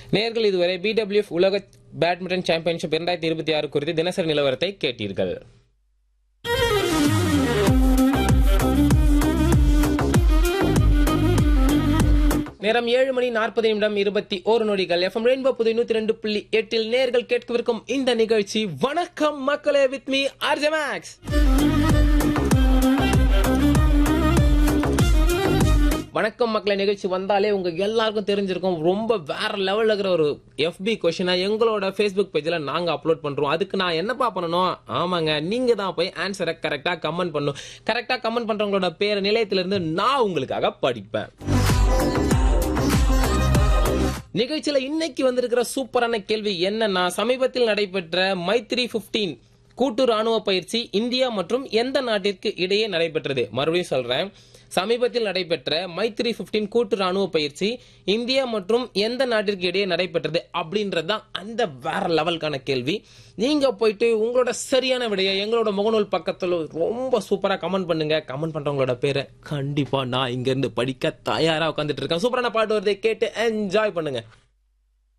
நேர்கள் இதுவரை பிடபிள்யூஎஃப் உலக பேட்மிண்டன் சாம்பியன்ஷிப் இரண்டாயிரத்தி இருபத்தி ஆறு குறித்து தினசரி நிலவரத்தை கேட்டீர்கள் நேரம் ஏழு மணி நாற்பது நிமிடம் இருபத்தி ஒரு நொடிகள் எஃப்எம் ரெயின்போ புது நூத்தி ரெண்டு புள்ளி எட்டில் நேர்கள் கேட்கவிருக்கும் இந்த நிகழ்ச்சி வணக்கம் மக்களே வித் மீ ஆர்ஜே மேக்ஸ் வணக்கம் மக்களை நிகழ்ச்சி வந்தாலே உங்க எல்லாருக்கும் தெரிஞ்சிருக்கும் ரொம்ப வேற லெவல்ல இருக்கிற ஒரு எஃபி கொஸ்டினா எங்களோட ஃபேஸ்புக் பேஜ்ல நாங்க அப்லோட் பண்றோம் அதுக்கு நான் என்னப்பா பண்ணணும் ஆமாங்க நீங்க தான் போய் ஆன்சரை கரெக்டா கமெண்ட் பண்ணும் கரெக்டா கமெண்ட் பண்றவங்களோட பேர் நிலையத்திலிருந்து நான் உங்களுக்காக படிப்பேன் நிகழ்ச்சியில இன்னைக்கு வந்திருக்கிற சூப்பரான கேள்வி என்னன்னா சமீபத்தில் நடைபெற்ற மைத்ரி 15 கூட்டு ராணுவ பயிற்சி இந்தியா மற்றும் எந்த நாட்டிற்கு இடையே நடைபெற்றது மறுபடியும் சொல்றேன் சமீபத்தில் நடைபெற்ற மைத்ரி 15 கூட்டு ராணுவ பயிற்சி இந்தியா மற்றும் எந்த நாட்டிற்கு இடையே நடைபெற்றது அப்படின்றதுதான் அந்த வேற லெவலுக்கான கேள்வி நீங்க போயிட்டு உங்களோட சரியான விடையை எங்களோட முகநூல் பக்கத்துல ரொம்ப சூப்பரா கமெண்ட் பண்ணுங்க கமெண்ட் பண்றவங்களோட பேரை கண்டிப்பா நான் இங்க இருந்து படிக்க தயாரா உட்காந்துட்டு இருக்கேன் சூப்பரான பாட்டு வருது கேட்டு என்ஜாய் பண்ணுங்க